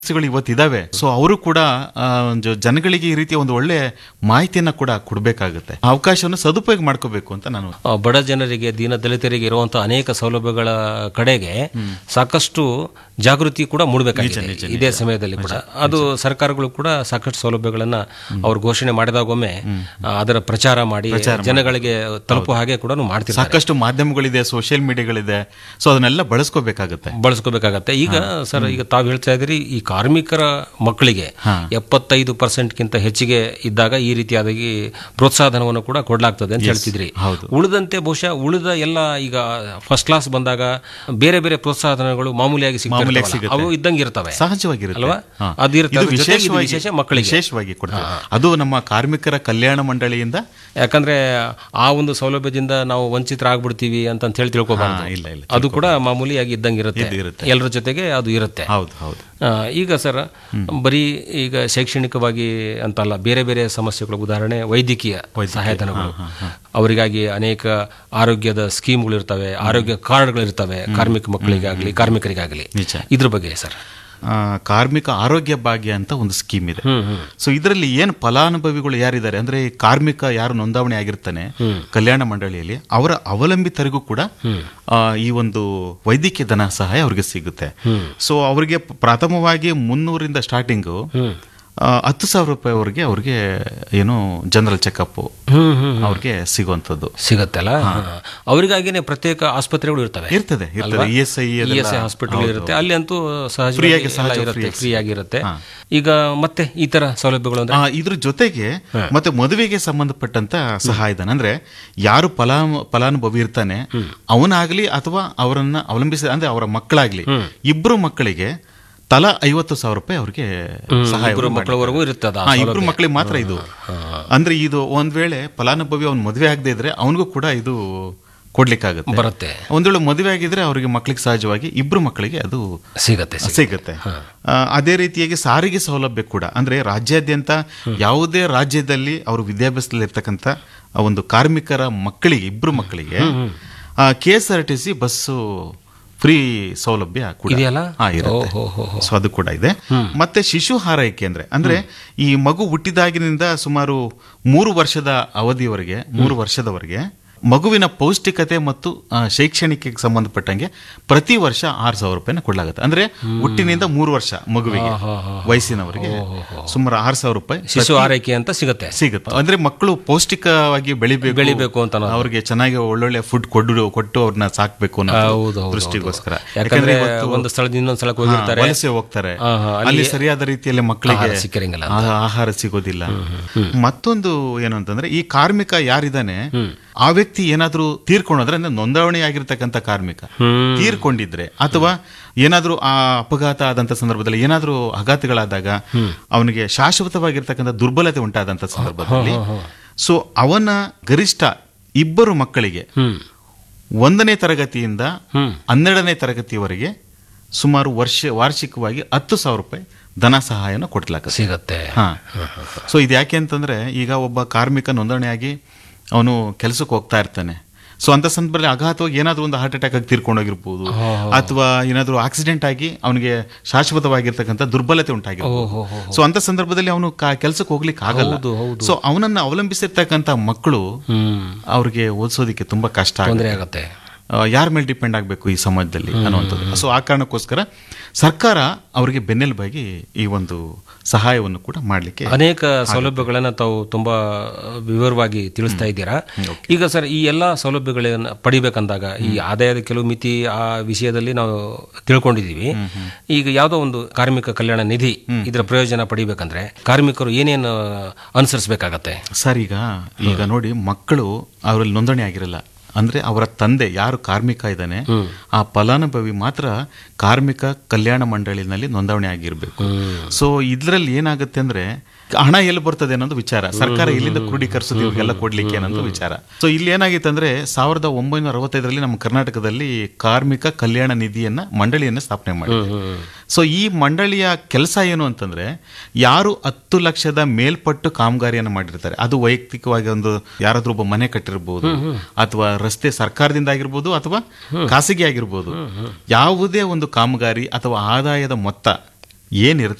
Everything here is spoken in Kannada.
ಸಮಸ್ಯೆಗಳು ಇವತ್ತಿದಾವೆ ಸೊ ಅವರು ಕೂಡ ಆ, ಒಂದು ಜನಗಳಿಗೆ ಈ ರೀತಿಯ ಒಂದು ಒಳ್ಳೆ ಮಾಹಿತಿಯನ್ನ ಕೂಡ ಕೊಡಬೇಕಾಗುತ್ತೆ ಆ ಅವಕಾಶವನ್ನು ಸದುಪಯೋಗ ಮಾಡ್ಕೋಬೇಕು ಅಂತ ನಾನು ಆ, ಬಡ ಜನರಿಗೆ ದೀನ ದಲಿತರಿಗೆ ಇರುವಂತಹ ಅನೇಕ ಸೌಲಭ್ಯಗಳ ಕಡೆಗೆ ಸಾಕಷ್ಟು ಜಾಗೃತಿ ಕೂಡ ಮೂಡಬೇಕಾಗಿದೆ ಇದೇ ಸಮಯದಲ್ಲಿ ಕೂಡ ಅದು ಸರ್ಕಾರಗಳು ಕೂಡ ಸಾಕಷ್ಟು ಸೌಲಭ್ಯಗಳನ್ನ ಅವರು ಘೋಷಣೆ ಮಾಡಿದಾಗೊಮ್ಮೆ ಆ, ಅದರ ಪ್ರಚಾರ ಮಾಡಿ ಜನಗಳಿಗೆ ತಲುಪುವ ಹಾಗೆ ಕೂಡ ಮಾಡ್ತಿರ್ತಾರೆ ಸಾಕಷ್ಟು ಮಾಧ್ಯಮಗಳಿದೆ ಸೋಷಿಯಲ್ ಮೀಡಿಯಾಗಳಿದೆ ಸೊ ಅದನ್ನೆಲ್ಲ ಬಳಸ್ಕೋಬೇಕಾಗುತ್ತೆ ಬಳಸ್ಕೋಬೇಕಾಗತ್ತೆ ಈಗ ಸರ್ ಈಗ ತಾವು ಹೇಳ್ತಾ ಇದ್ರಿ ಈ ಕಾರ್ಮಿಕರ ಮಕ್ಕಳಿಗೆ ಎಪ್ಪತ್ತೈದು ಪರ್ಸೆಂಟ್ಗಿಂತ ಹೆಚ್ಚಿಗೆ ಇದ್ದಾಗ ಈ ರೀತಿಯಾದ ಈ ಪ್ರೋತ್ಸಾಹಧನವನ್ನು ಕೂಡ ಕೊಡ್ಲಾಗ್ತದೆ ಅಂತ ಹೇಳ್ತಿದ್ರಿ ಹೌದು. ಉಳಿದಂತೆ ಬಹುಶಃ ಉಳಿದ ಎಲ್ಲ ಈಗ ಫಸ್ಟ್ ಕ್ಲಾಸ್ ಬಂದಾಗ ಬೇರೆ ಬೇರೆ ಪ್ರೋತ್ಸಾಹಧನಗಳು ಮಾಮೂಲಿಯಾಗಿ ಮಾಮೂಲಿಯಾಗಿ ಸಿಗ್ತವೆ ಸಿಗುತ್ತೆ. ಅವು ಇದ್ದಂಗೆ ಇರ್ತವೆ ಸಹಜವಾಗಿರುತ್ತೆ ಅಲ್ವಾ? ಹಾ. ಅದು ಇರುತ್ತೆ. ಇದು ಅದ್ರ ಜೊತೆಗೆ ಇದು ವಿಶೇಷವಾಗಿ ವಿಶೇಷ ಮಕ್ಕಳಿಗೆ. ವಿಶೇಷವಾಗಿ ಕೊಡ್ತಾರೆ ಅದು ನಮ್ಮ ಕಾರ್ಮಿಕರ ಕಲ್ಯಾಣ ಮಂಡಳಿಯಿಂದ ಯಾಕಂದ್ರೆ ಆ ಒಂದು ಸೌಲಭ್ಯದಿಂದ ನಾವು ವಂಚಿತರಾಗ್ಬಿಡ್ತೀವಿ ಅಂತ ಅಂತ ಹೇಳಿ ತಿಳ್ಕೊಬಾರ್ದು ಹಾ, ಇಲ್ಲ, ಇಲ್ಲ, ಅದು ಕೂಡ ಮಾಮೂಲಿಯಾಗಿ ಇದ್ದಂಗೆ ಇರುತ್ತೆ ಇದು ಇರುತ್ತೆ. ಎಲ್ಲರ ಜೊತೆಗೆ ಅದು ಇರುತ್ತೆ ಹೌದು ಹೌದು ಆ, ಈಗ ಸರ್ ಬರೀ ಈಗ ಶೈಕ್ಷಣಿಕವಾಗಿ ಅಂತಲ್ಲ ಬೇರೆ ಬೇರೆ ಸಮಸ್ಯೆಗಳು ಉದಾಹರಣೆ ವೈದ್ಯಕೀಯ ಸಹಾಯಧನಗಳು ಅವರಿಗಾಗಿ ಅನೇಕ ಆರೋಗ್ಯದ ಸ್ಕೀಮ್ಗಳು ಇರ್ತವೆ ಆರೋಗ್ಯ ಕಾರ್ಡ್ಗಳು ಇರ್ತವೆ ಕಾರ್ಮಿಕ ಮಕ್ಕಳಿಗಾಗಲಿ ಕಾರ್ಮಿಕರಿಗಾಗಲಿ ನಿಜ. ಇದ್ರ ಬಗ್ಗೆ ಸರ್ ಆ, ಕಾರ್ಮಿಕ ಆರೋಗ್ಯ ಭಾಗ್ಯ ಅಂತ ಒಂದು ಸ್ಕೀಮ್ ಇದೆ ಸೊ ಇದರಲ್ಲಿ ಏನು ಫಲಾನುಭವಿಗಳು ಯಾರಿದ್ದಾರೆ ಅಂದ್ರೆ ಈ ಕಾರ್ಮಿಕ ಯಾರು ನೋಂದಾವಣಿ ಆಗಿರ್ತಾನೆ ಕಲ್ಯಾಣ ಮಂಡಳಿಯಲ್ಲಿ ಅವರ ಅವಲಂಬಿತರಿಗೂ ಕೂಡ ಆ, ಈ ಒಂದು ವೈದ್ಯಕೀಯ ಧನ ಸಹಾಯ ಅವ್ರಿಗೆ ಸಿಗುತ್ತೆ ಸೊ ಅವರಿಗೆ ಪ್ರಥಮವಾಗಿ ಮುನ್ನೂರಿಂದ ಸ್ಟಾರ್ಟಿಂಗು ಹತ್ತು ಸಾವಿರ ರೂಪಾಯಿ ಅವ್ರಿಗೆ ಅವ್ರಿಗೆ ಏನು ಜನರಲ್ ಚೆಕಪ್ ಅವ್ರಿಗೆ ಸಿಗುವಂಥದ್ದು ಸಿಗತ್ತಲ್ಲ ಅವರಿಗಾಗಿನೇ ಪ್ರತ್ಯೇಕ ಆಸ್ಪತ್ರೆಗಳು ಇರ್ತವೆ ಇರ್ತದೆ ಇರ್ತದೆ E S I E S I hospital ಇರುತ್ತೆ ಅಲ್ಲಿ ಅಂತೂ ಸಹಜ Free ಆಗಿ ಸಹಜ free ಆಗಿ ಫ್ರೀ ಆಗಿರುತ್ತೆ ಈಗ ಮತ್ತೆ ಈ ತರ ಸೌಲಭ್ಯಗಳು ಅಂದ್ರೆ ಆ, ಇದ್ರ ಜೊತೆಗೆ ಮತ್ತೆ ಮದುವೆಗೆ ಸಂಬಂಧಪಟ್ಟಂತ ಸಹಾಯಧನ ಅಂದ್ರೆ ಯಾರು ಫಲಾ ಫಲಾನುಭವಿ ಇರ್ತಾನೆ ಅವನಾಗ್ಲಿ ಅಥವಾ ಅವರನ್ನ ಅವಲಂಬಿಸಿ ಅಂದ್ರೆ ಅವರ ಮಕ್ಕಳಾಗ್ಲಿ ಇಬ್ರು ಮಕ್ಕಳಿಗೆ ತಲಾ ಐವತ್ತು ಸಾವಿರ ರೂಪಾಯಿ ಅವ್ರಿಗೆ ಸಹಾಯ ಇಬ್ರು ಮಕ್ಕಳವರೆಗೂ ಇರುತ್ತೆ ಅದು ಆ ಹಾ ಇಬ್ರು ಮಕ್ಕಳಿಗೆ ಮಾತ್ರ ಇದು ಅಂದ್ರೆ ಇದು ಒಂದ್ ವೇಳೆ ಫಲಾನುಭವಿ ಅವ್ನ್ ಮದುವೆ ಆಗದೆ ಇದ್ರೆ ಅವನಿಗೂ ಕೂಡ ಇದು ಕೊಡ್ಲಿಕ್ಕಾಗುತ್ತೆ ಬರುತ್ತೆ ಒಂದ್ ವೇಳೆ ಮದುವೆ ಆಗಿದ್ರೆ ಅವ್ರಿಗೆ ಮಕ್ಕಳಿಗೆ ಸಹಜವಾಗಿ ಇಬ್ರು ಮಕ್ಕಳಿಗೆ ಅದು ಸಿಗತ್ತೆ ಸಿಗತ್ತೆ. ಸಿಗುತ್ತೆ ಆ, ಅದೇ ರೀತಿಯಾಗಿ ಸಾರಿಗೆ ಸೌಲಭ್ಯ ಕೂಡ ಅಂದ್ರೆ ರಾಜ್ಯಾದ್ಯಂತ ಯಾವುದೇ ರಾಜ್ಯದಲ್ಲಿ ಅವರು ವಿದ್ಯಾಭ್ಯಾಸದಲ್ಲಿ ಇರ್ತಕ್ಕಂಥ ಆ ಒಂದು ಕಾರ್ಮಿಕರ ಮಕ್ಕಳಿಗೆ ಇಬ್ರು ಮಕ್ಕಳಿಗೆ K S R T C bus free ಸೌಲಭ್ಯ ಕೂಡ ಇದೆಯಲ್ಲ? ಹಾ, ಇರುತ್ತೆ ಓ, ಹೋ, ಹೋ, ಸೊ ಅದು ಕೂಡ ಇದೆ ಮತ್ತೆ ಶಿಶು ಹಾರೈಕೆ ಅಂದ್ರೆ ಅಂದ್ರೆ ಈ ಮಗು ಹುಟ್ಟಿದಾಗಿನಿಂದ ಸುಮಾರು ಮೂರು ವರ್ಷದ ಅವಧಿಯವರೆಗೆ ಮೂರು ವರ್ಷದವರೆಗೆ ಮಗುವಿನ ಪೌಷ್ಟಿಕತೆ ಮತ್ತು ಆ, ಶೈಕ್ಷಣಿಕಕ್ಕೆ ಸಂಬಂಧಪಟ್ಟಂಗೆ ಪ್ರತಿ ವರ್ಷ ಆರು ಸಾವಿರ ರೂಪಾಯಿನ ಕೊಡಲಾಗುತ್ತೆ ಅಂದ್ರೆ ಹುಟ್ಟಿನಿಂದ ಮೂರು ವರ್ಷ ಮಗುವಿಗೆ ವಯಸ್ಸಿನವರಿಗೆ ಸುಮಾರು ಆರು ಸಾವಿರ ರೂಪಾಯಿ ಶಿಶು ಆರೈಕೆ ಅಂತ ಸಿಗುತ್ತೆ ಸಿಗುತ್ತೆ ಅಂದ್ರೆ ಮಕ್ಕಳು ಪೌಷ್ಟಿಕವಾಗಿ ಬೆಳಿಬೇಕು ಬೆಳಿಬೇಕು ಅಂತ ಅನ್ನೋದು. ಅವ್ರಿಗೆ ಚೆನ್ನಾಗಿ ಒಳ್ಳೊಳ್ಳೆ ಫುಡ್ ಕೊಡು ಕೊಟ್ಟು ಅವ್ರನ್ನ ಸಾಕ್ಬೇಕು ಅನ್ನೋ ಹೌದು, ಹೌದು, ದೃಷ್ಟಿಗೋಸ್ಕರ ಯಾಕಂದ್ರೆ ಇವತ್ತು- ಒಂದು ಸ್ಥಳದಿಂದ ಇನ್ನೊಂದ್ ಸ್ಥಳಕ್ಕೆ ಹಾ, ಹೋಗಿರ್ತಾರೆ ವಲಸೆ ಹೋಗ್ತಾರೆ ಹಾ, ಹಾ, ಅಲ್ಲಿ ಸರಿಯಾದ ರೀತಿಯಲ್ಲಿ ಮಕ್ಕಳಿಗೆ ಆಹಾರ ಸಿಕ್ಕಿರಂಗಿಲ್ಲ ಆ- ಆಹಾರ ಸಿಗೋದಿಲ್ಲ ಮತ್ತೊಂದು ಏನು ಅಂತಂದ್ರೆ ಈ ಕಾರ್ಮಿಕ ಯಾರಿದ್ದಾನೆ ಆ ವ್ಯಕ್ತಿ ಏನಾದ್ರೂ ತೀರ್ಕೊಂಡ್ರೆ ಅಂದ್ರೆ ನೋಂದಣಿ ಆಗಿರ್ತಕ್ಕಂಥ ಕಾರ್ಮಿಕ ತೀರ್ಕೊಂಡಿದ್ರೆ ಅಥವಾ ಏನಾದ್ರೂ ಆ ಅಪಘಾತ ಆದಂತ ಸಂದರ್ಭದಲ್ಲಿ ಏನಾದ್ರೂ ಆಘಾತಗಳಾದಾಗ ಅವನಿಗೆ ಶಾಶ್ವತವಾಗಿರ್ತಕ್ಕಂಥ ದುರ್ಬಲತೆ ಉಂಟಾದಂತ ಸಂದರ್ಭದಲ್ಲಿ ಸೊ ಅವನ ಗರಿಷ್ಠ ಇಬ್ಬರು ಮಕ್ಕಳಿಗೆ ಹ್ಮ್ ಒಂದನೇ ತರಗತಿಯಿಂದ ಹನ್ನೆರಡನೇ ತರಗತಿಯವರೆಗೆ ಸುಮಾರು ವರ್ಷ ವಾರ್ಷಿಕವಾಗಿ ಹತ್ತು ಸಾವಿರ ರೂಪಾಯಿ ಧನ ಸಹಾಯನ ಕೊಡ್ಲಾಗುತ್ತೆ ಸಿಗತ್ತೆ ಹಾ ಸೊ ಇದು ಯಾಕೆ ಅಂತಂದ್ರೆ ಈಗ ಒಬ್ಬ ಕಾರ್ಮಿಕ ನೋಂದಣಿಯಾಗಿ ಅವನು ಕೆಲಸಕ್ಕೆ ಹೋಗ್ತಾ ಇರ್ತಾನೆ ಸೊ ಅಂತ ಸಂದರ್ಭದಲ್ಲಿ ಅಘಾತವಾಗಿ ಏನಾದ್ರೂ ಒಂದು ಹಾರ್ಟ್ ಅಟ್ಯಾಕ್ ಆಗಿ ತೀರ್ಕೊಂಡೋಗಿರ್ಬೋದು ಅಥವಾ ಏನಾದ್ರೂ ಆಕ್ಸಿಡೆಂಟ್ ಆಗಿ ಅವನಿಗೆ ಶಾಶ್ವತವಾಗಿರ್ತಕ್ಕಂಥ ದುರ್ಬಲತೆ ಉಂಟಾಗಿರ್ಬೋದು ಸೊ ಅಂತ ಸಂದರ್ಭದಲ್ಲಿ ಅವನು ಕೆಲಸಕ್ಕೆ ಹೋಗ್ಲಿಕ್ಕೆ ಆಗಲ್ಲ ಸೊ ಅವನನ್ನ ಅವಲಂಬಿಸಿರ್ತಕ್ಕಂಥ ಮಕ್ಕಳು ಹ್ಮ್ ಅವ್ರಿಗೆ ಓದಿಸೋದಕ್ಕೆ ತುಂಬಾ ಕಷ್ಟ ಆಗುತ್ತೆ ತೊಂದರೆ ಆಗತ್ತೆ ಯಾರ ಮೇಲೆ ಡಿಪೆಂಡ್ ಆಗಬೇಕು ಈ ಸಮಾಜದಲ್ಲಿ ಅನ್ನುವಂಥದ್ದು ಸೊ ಆ ಕಾರಣಕ್ಕೋಸ್ಕರ ಸರ್ಕಾರ ಅವರಿಗೆ ಬೆನ್ನೆಲುಬಾಗಿ ಈ ಒಂದು ಸಹಾಯವನ್ನು ಕೂಡ ಮಾಡಲಿಕ್ಕೆ ಅನೇಕ ಸೌಲಭ್ಯಗಳನ್ನ ತಾವು ತುಂಬಾ ವಿವರವಾಗಿ ತಿಳಿಸ್ತಾ ಇದ್ದೀರಾ ಈಗ ಸರ್ ಈ ಎಲ್ಲಾ ಸೌಲಭ್ಯಗಳನ್ನ ಪಡಿಬೇಕಂದಾಗ ಈ ಆದಾಯದ ಕೆಲವು ಮಿತಿ ಆ ವಿಷಯದಲ್ಲಿ ನಾವು ತಿಳ್ಕೊಂಡಿದೀವಿ ಈಗ ಯಾವುದೋ ಒಂದು ಕಾರ್ಮಿಕ ಕಲ್ಯಾಣ ನಿಧಿ ಇದರ ಪ್ರಯೋಜನ ಪಡಿಬೇಕಂದ್ರೆ ಕಾರ್ಮಿಕರು ಏನೇನು ಅನುಸರಿಸಬೇಕಾಗತ್ತೆ ಸರ್ ಈಗ ಈಗ ನೋಡಿ ಮಕ್ಕಳು ಅವರಲ್ಲಿ ನೋಂದಣಿ ಆಗಿರಲ್ಲ ಅಂದ್ರೆ ಅವರ ತಂದೆ ಯಾರು ಕಾರ್ಮಿಕ ಇದ್ದಾನೆ ಆ ಫಲಾನುಭವಿ ಮಾತ್ರ ಕಾರ್ಮಿಕ ಕಲ್ಯಾಣ ಮಂಡಳಿನಲ್ಲಿ ನೋಂದಣಿ ಆಗಿರ್ಬೇಕು ಸೊ ಇದ್ರಲ್ಲಿ ಏನಾಗುತ್ತೆ ಅಂದ್ರೆ ಹಣ ಎಲ್ಲಿ ಬರ್ತದೆ ಅನ್ನೋದು ವಿಚಾರ ಸರ್ಕಾರ ಎಲ್ಲಿಂದ ಕ್ರೋಢೀಕರಿಸೋದು ಇವ್ರಿಗೆಲ್ಲ ಕೊಡ್ಲಿಕ್ಕೆ ಅನ್ನೋದು ವಿಚಾರ ಸೊ ಇಲ್ಲಿ ಏನಾಗಿತ್ತು ಅಂದ್ರೆ ಸಾವಿರದ ಒಂಬೈನೂರ ಅರವತ್ತೈದರಲ್ಲಿ ನಮ್ಮ ಕರ್ನಾಟಕದಲ್ಲಿ ಕಾರ್ಮಿಕ ಕಲ್ಯಾಣ ನಿಧಿಯನ್ನ ಮಂಡಳಿಯನ್ನ ಸ್ಥಾಪನೆ ಮಾಡಿದ್ರು ಸೊ ಈ ಮಂಡಳಿಯ ಕೆಲಸ ಏನು ಅಂತಂದ್ರೆ ಯಾರು ಹತ್ತು ಲಕ್ಷದ ಮೇಲ್ಪಟ್ಟು ಕಾಮಗಾರಿಯನ್ನು ಮಾಡಿರ್ತಾರೆ ಅದು ವೈಯಕ್ತಿಕವಾಗಿ ಒಂದು ಯಾರಾದ್ರೂ ಒಬ್ಬ ಮನೆ ಕಟ್ಟಿರ್ಬೋದು ಅಥವಾ ರಸ್ತೆ ಸರ್ಕಾರದಿಂದ ಆಗಿರ್ಬೋದು ಅಥವಾ ಖಾಸಗಿ ಆಗಿರ್ಬೋದು ಯಾವುದೇ ಒಂದು ಕಾಮಗಾರಿ ಅಥವಾ ಆದಾಯದ ಮೊತ್ತ ಏನಿರುತ್ತೆ